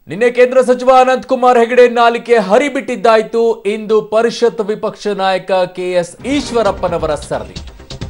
ನಿನ್ನೆ ಕೇಂದ್ರ ಸಚಿವ ಅನಂತ್ ಕುಮಾರ್ ಹೆಗಡೆ ನಾಲಿಗೆ ಹರಿಬಿಟ್ಟಿದ್ದಾಯ್ತು ಇಂದು ಪರಿಷತ್ ವಿಪಕ್ಷ ನಾಯಕ ಕೆಎಸ್ ಈಶ್ವರಪ್ಪನವರ ಸರದಿ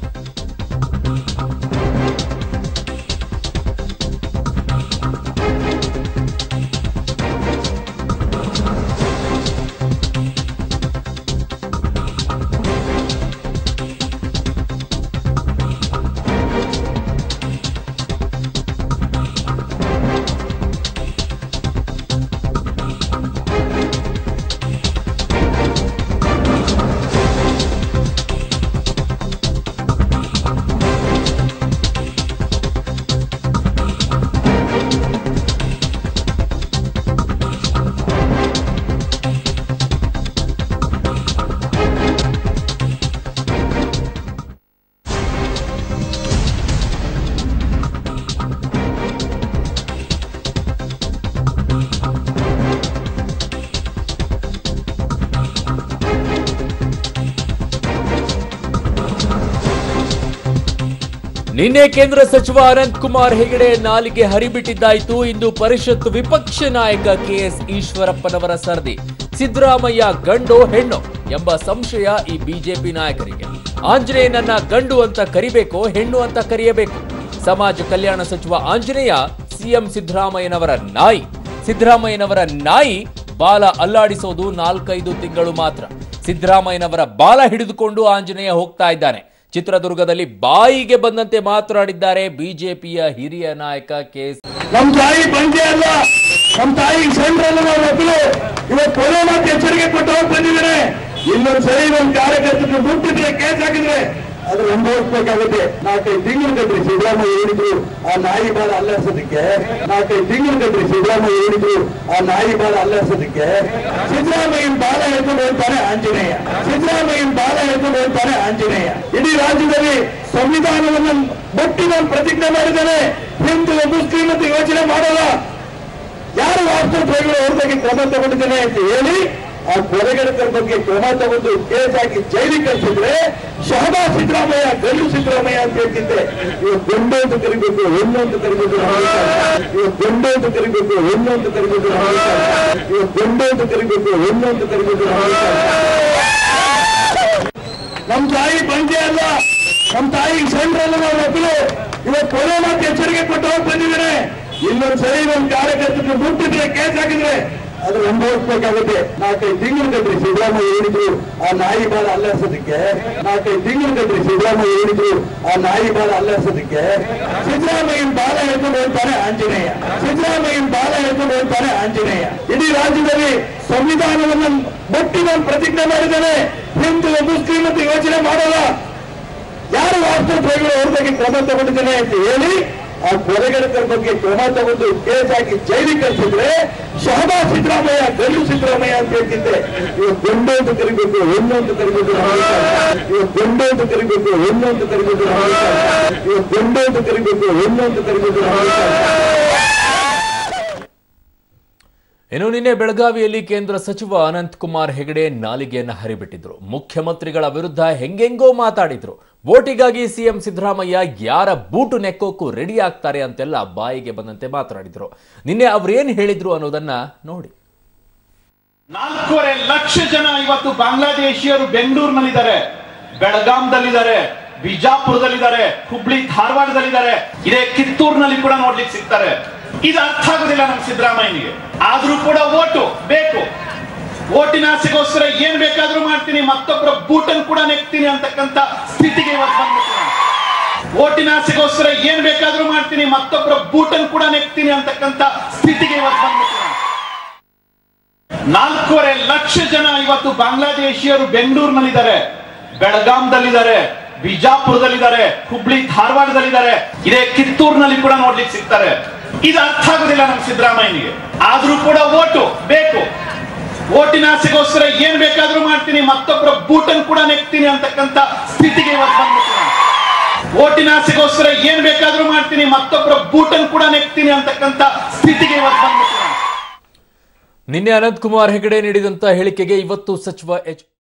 ನಿನ್ನೆ ಕೇಂದ್ರ ಸಚಿವ ಅನಂತ್ ಕುಮಾರ್ ಹೆಗಡೆ ನಾಲಿಗೆ ಹರಿಬಿಟ್ಟಿದ್ದಾಯ್ತು ಇಂದು ಪರಿಷತ್ ವಿಪಕ್ಷ ನಾಯಕ ಕೆಎಸ್ ಈಶ್ವರಪ್ಪನವರ ಸರದಿ ಸಿದ್ದರಾಮಯ್ಯ ಗಂಡು ಹೆಣ್ಣು ಎಂಬ ಸಂಶಯ ಈ ಬಿಜೆಪಿ ನಾಯಕರಿಗೆ ಆಂಜನೇಯನನ್ನ ಗಂಡು ಅಂತ ಕರಿಬೇಕೋ ಹೆಣ್ಣು ಅಂತ ಕರೆಯಬೇಕು ಸಮಾಜ ಕಲ್ಯಾಣ ಸಚಿವ ಆಂಜನೇಯ ಸಿಎಂ ಸಿದ್ದರಾಮಯ್ಯನವರ ನಾಯಿ ಸಿದ್ದರಾಮಯ್ಯನವರ ನಾಯಿ ಬಾಲ ಅಲ್ಲಾಡಿಸೋದು ನಾಲ್ಕೈದು ತಿಂಗಳು ಮಾತ್ರ ಸಿದ್ದರಾಮಯ್ಯನವರ ಬಾಲ ಹಿಡಿದುಕೊಂಡು ಆಂಜನೇಯ ಹೋಗ್ತಾ ಇದ್ದಾನೆ ಚಿತ್ರದುರ್ಗದಲ್ಲಿ ಬಾಯಿಗೆ ಬಂದಂತೆ ಮಾತನಾಡಿದ್ದಾರೆ ಬಿಜೆಪಿಯ ಹಿರಿಯ ನಾಯಕ ಕೆಎಸ್ ನಮ್ ತಾಯಿ ಬಂಜೆ ಅಲ್ಲ ನಮ್ ತಾಯಿಗೆ ಸೆಂಟ್ರಲ್ ನಾವು ಒಬ್ಬರು ಇವತ್ತು ಕೊರೋನಾ ಎಚ್ಚರಿಕೆ ಕೊಟ್ಟು ಹೋಗಿ ಬಂದಿದ್ದಾರೆ ಇನ್ನೊಂದ್ ಸರಿ ನಮ್ ಕಾರ್ಯಕರ್ತರಿಗೆ ಮುಟ್ಟಿದ್ರೆ ಕೇಸ್ ಹಾಕಿದ್ರೆ ಅದು ಅನುಭವಿಸ್ಬೇಕಾಗುತ್ತೆ ನಾಲ್ಕೈದು ತಿಂಗಳು ಕಟ್ರಿ ಸಿದ್ದರಾಮಯ್ಯ ಹೇಳಿದ್ರು ಆ ನಾಯಿ ಬಾಲ ಅಲ್ಲಾಡ್ಸೋದಕ್ಕೆ ನಾಲ್ಕೈದು ತಿಂಗಳು ಕಟ್ರಿ ಸಿದ್ದರಾಮಯ್ಯ ಹೇಳಿದ್ರು ಆ ನಾಯಿ ಬಾಲ ಅಲ್ಲಾಡ್ಸೋದಕ್ಕೆ ಸಿದ್ದರಾಮಯ್ಯನ ಬಾಲ ಹೇಳ್ಕೊಂಡು ಹೋಗ್ತಾನೆ ಆಂಜನೇಯ ಸಿದ್ದರಾಮಯ್ಯನ ಬಾಲ ಹೇಳ್ಕೊಂಡು ಹೋಗ್ತಾನೆ ಆಂಜನೇಯ ಇಡೀ ರಾಜ್ಯದಲ್ಲಿ ಸಂವಿಧಾನವನ್ನು ಮುಟ್ಟಿ ನಾನು ಪ್ರತಿಜ್ಞೆ ಮಾಡಿದ್ದೇನೆ ಹಿಂದೂ ಮುಸ್ಲಿಂ ಅಂತ ಯೋಚನೆ ಮಾಡಲ್ಲ ಯಾರು ವಾಸ್ತವಗಳು ಅವ್ರ ಬಗ್ಗೆ ಕ್ರಮ ತಗೊಂಡಿದ್ದೇನೆ ಅಂತ ಹೇಳಿ ಆ ಕೊಲೆಗಡತರ ಬಗ್ಗೆ ಕ್ರಮ ತಗೊಂಡು ಕೇಸ್ ಹಾಕಿ ಜೈಲಿಗೆ ಕಳಿಸಿದ್ರೆ ಶಹಬಾಜ್ ಸಿದ್ದರಾಮಯ್ಯ ಗಲ್ಲು ಸಿದ್ದರಾಮಯ್ಯ ಅಂತ ಹೇಳ್ತಿದ್ದೆ ಇವಾಗ ಗಂಡು ಅಂತ ಕರಿಬೇಕು ಹೆಣ್ಣು ಅಂತ ಕರಿಬೇಕು ಇವಾಗ ಗಂಡು ಅಂತ ಕರಿಬೇಕು ಹೆಣ್ಣು ಅಂತ ಕರಿಬೇಕು ಇವಾಗ ಗಂಡು ಅಂತ ಕರಿಬೇಕು ಹೆಣ್ಣು ಅಂತ ಕರಿಬೇಕು ನಮ್ ತಾಯಿ ಬಂಜೆ ಅಲ್ಲ ನಮ್ ತಾಯಿಗೆ ಸೆಂಟ್ರಲ್ ನಾವು ಒಬ್ಬರು ಇವತ್ತು ಕೊರೋನಾ ಎಚ್ಚರಿಕೆ ಕೊಟ್ಟು ಹೋಗಿ ಬಂದಿದ್ದಾರೆ ಇನ್ನೊಂದ್ ಸರಿ ನಮ್ ಕಾರ್ಯಕರ್ತರಿಗೆ ಮುಟ್ಟಿದ್ರೆ ಕೇಸ್ ಹಾಕಿದ್ರೆ ಅದು ಅನುಭವಿಸ್ಬೇಕಾಗುತ್ತೆ ನಾಲ್ಕೈದು ತಿಂಗಳು ಕಟ್ರಿ ಸಿದ್ದರಾಮಯ್ಯ ಹೇಳಿದ್ರು ಆ ನಾಯಿ ಬಾಲ ಅಲ್ಲಾಡ್ಸೋದಕ್ಕೆ ನಾಲ್ಕೈದು ತಿಂಗಳು ಕಟ್ರಿ ಸಿದ್ದರಾಮಯ್ಯ ಹೇಳಿದ್ರು ಆ ನಾಯಿ ಬಾಲ ಅಲ್ಲಾಡ್ಸೋದಕ್ಕೆ ಸಿದ್ದರಾಮಯ್ಯನ ಬಾಲ ಹೇಳ್ಕೊಂಡು ಹೋಗ್ತಾನೆ ಆಂಜನೇಯ ಸಿದ್ದರಾಮಯ್ಯನ ಬಾಲ ಹೇಳ್ಕೊಂಡು ಹೋಗ್ತಾನೆ ಆಂಜನೇಯ ಇಡೀ ರಾಜ್ಯದಲ್ಲಿ ಸಂವಿಧಾನವನ್ನು ಮುಟ್ಟಿ ನಾನು ಪ್ರತಿಜ್ಞೆ ಮಾಡಿದ್ದೇನೆ ಹಿಂದೂ ಮುಸ್ಲಿಂ ಅಂತ ಯೋಚನೆ ಮಾಡಲ್ಲ ಯಾರು ವಾಸ್ತವಗಳು ಅವ್ರ ಬಗ್ಗೆ ಕ್ರಮ ತಗೊಂಡಿದ್ದೇನೆ ಅಂತ ಹೇಳಿ ಆ ಕೊಲೆಗಡತರ ಬಗ್ಗೆ ಕ್ರಮ ತಗೊಂಡು ಕೇಸ್ ಹಾಕಿ ಜೈಲಿಗೆ ಕಳಿಸಿದ್ರೆ ಶಹಬಾಜ್ ಸಿದ್ದರಾಮಯ್ಯ ಗಲ್ಲು ಸಿದ್ದರಾಮಯ್ಯ ಅಂತ ಹೇಳ್ತಿದ್ದೆ ಇವಾಗ ಗಂಡು ಅಂತ ಕರಿಬೇಕು ಹೆಣ್ಣು ಅಂತ ಕರಿಬೇಕು ಇವಾಗ ಗಂಡು ಅಂತ ಕರಿಬೇಕು ಹೆಣ್ಣು ಅಂತ ಕರಿಬೇಕು ಇವಾಗ ಗಂಡು ಅಂತ ಕರಿಬೇಕು ಹೆಣ್ಣು ಅಂತ ಕರಿಬೇಕು ಇನ್ನು ನಿನ್ನೆ ಬೆಳಗಾವಿಯಲ್ಲಿ ಕೇಂದ್ರ ಸಚಿವ ಅನಂತ್ ಕುಮಾರ್ ಹೆಗಡೆ ನಾಲಿಗೆಯನ್ನ ಹರಿಬಿಟ್ಟಿದ್ರು ಮುಖ್ಯಮಂತ್ರಿಗಳ ವಿರುದ್ಧ ಹೆಂಗೆಂಗೋ ಮಾತಾಡಿದ್ರು ವೋಟಿಗಾಗಿ ಸಿಎಂ ಸಿದ್ದರಾಮಯ್ಯ ಯಾರ ಬೂಟು ನೆಕ್ಕೋಕ್ಕೂ ರೆಡಿ ಆಗ್ತಾರೆ ಅಂತೆಲ್ಲ ಬಾಯಿಗೆ ಬಂದಂತೆ ಮಾತನಾಡಿದ್ರು ನಿನ್ನೆ ಅವ್ರೇನ್ ಹೇಳಿದ್ರು ಅನ್ನೋದನ್ನ ನೋಡಿ ನಾಲ್ಕೂವರೆ ಲಕ್ಷ ಜನ ಇವತ್ತು ಬಾಂಗ್ಲಾದೇಶಿಯರು ಬೆಂಗಳೂರಿನಲ್ಲಿದ್ದಾರೆ ಬೆಳಗಾಂದಲ್ಲಿದ್ದಾರೆ ಬಿಜಾಪುರದಲ್ಲಿದ್ದಾರೆ ಹುಬ್ಳಿ ಧಾರವಾಡದಲ್ಲಿದ್ದಾರೆ ಇದೇ ಕಿತ್ತೂರಿನಲ್ಲಿ ಕೂಡ ನೋಡ್ಲಿಕ್ಕೆ ಸಿಗ್ತಾರೆ ಇದು ಅರ್ಥ ಆಗುದಿಲ್ಲ ನಮ್ಮ ಸಿದ್ದರಾಮಯ್ಯನಿಗೆ ಆದ್ರೂ ಕೂಡ ಓಟು ಬೇಕು ಓಟಿನ ಆಸೆಗೋಸ್ಕರ ಏನ್ ಬೇಕಾದ್ರೂ ಮಾಡ್ತೀನಿ ಮತ್ತೊಬ್ಬರ ಬೂಟನ್ ಕೂಡ ನೆಕ್ತೀನಿ ಅಂತಕ್ಕಂತ ಸ್ಥಿತಿಗೆ ಇವತ್ತು ಬಂದ್ಬಿಟ್ಟು ನಾನು. ಓಟಿನ ಆಸೆಗೋಸ್ಕರ ಏನ್ ಬೇಕಾದ್ರೂ ಮಾಡ್ತೀನಿ ಮತ್ತೊಬ್ಬರ ಬೂಟನ್ ಕೂಡ ನೆಕ್ತೀನಿ ಅಂತಕ್ಕಂತ ಸ್ಥಿತಿಗೆ ಇವತ್ತು ಬಂದ್ಬಿಟ್ಟು ನಾನು. ನಾಲ್ಕೂವರೆ ಲಕ್ಷ ಜನ ಇವತ್ತು ಬಾಂಗ್ಲಾದೇಶಿಯರು ಬೆಂಗಳೂರಿನಲ್ಲಿದ್ದಾರೆ ಬೆಳಗಾಂದಲ್ಲಿದ್ದಾರೆ ಬಿಜಾಪುರದಲ್ಲಿದ್ದಾರೆ ಹುಬ್ಳಿ ಧಾರವಾಡದಲ್ಲಿದ್ದಾರೆ ಇದೇ ಕಿತ್ತೂರಿನಲ್ಲಿ ಕೂಡ ನೋಡ್ಲಿಕ್ಕೆ ಸಿಗ್ತಾರೆ ಇದು ಅರ್ಥ ಆಗುದಿಲ್ಲ ನಮ್ಮ ಸಿದ್ದರಾಮಯ್ಯನಿಗೆ ಆದ್ರೂ ಕೂಡ ಓಟು ಬೇಕು ಓಟಿನ ಆಸೆಗೋಸ್ಕರ ಏನ್ ಬೇಕಾದ್ರೂ ಮಾಡ್ತೀನಿ ಮತ್ತೊಬ್ಬರ ಬೂಟನ್ ಕೂಡ ನೆಕ್ತೀನಿ ಅಂತಕ್ಕಂತ ಸ್ಥಿತಿಗೆ ಇವತ್ತು ಬಂದ್ಬಿಟ್ಟು ನಾನು. ಓಟಿನ ಆಸೆಗೋಸ್ಕರ ಏನ್ ಬೇಕಾದ್ರೂ ಮಾಡ್ತೀನಿ ಮತ್ತೊಬ್ಬರ ಬೂಟನ್ ಕೂಡ ನೆಕ್ತೀನಿ ಅಂತಕ್ಕಂತ ಸ್ಥಿತಿಗೆ ಇವತ್ತು ಬಂದ್ಬಿಟ್ಟು ನಾನು. ನಿನ್ನೆ ಅನಂತ್ ಕುಮಾರ್ ಹೆಗಡೆ ನೀಡಿದಂತ ಹೇಳಿಕೆಗೆ ಇವತ್ತು ಸಚಿವ ಎಚ್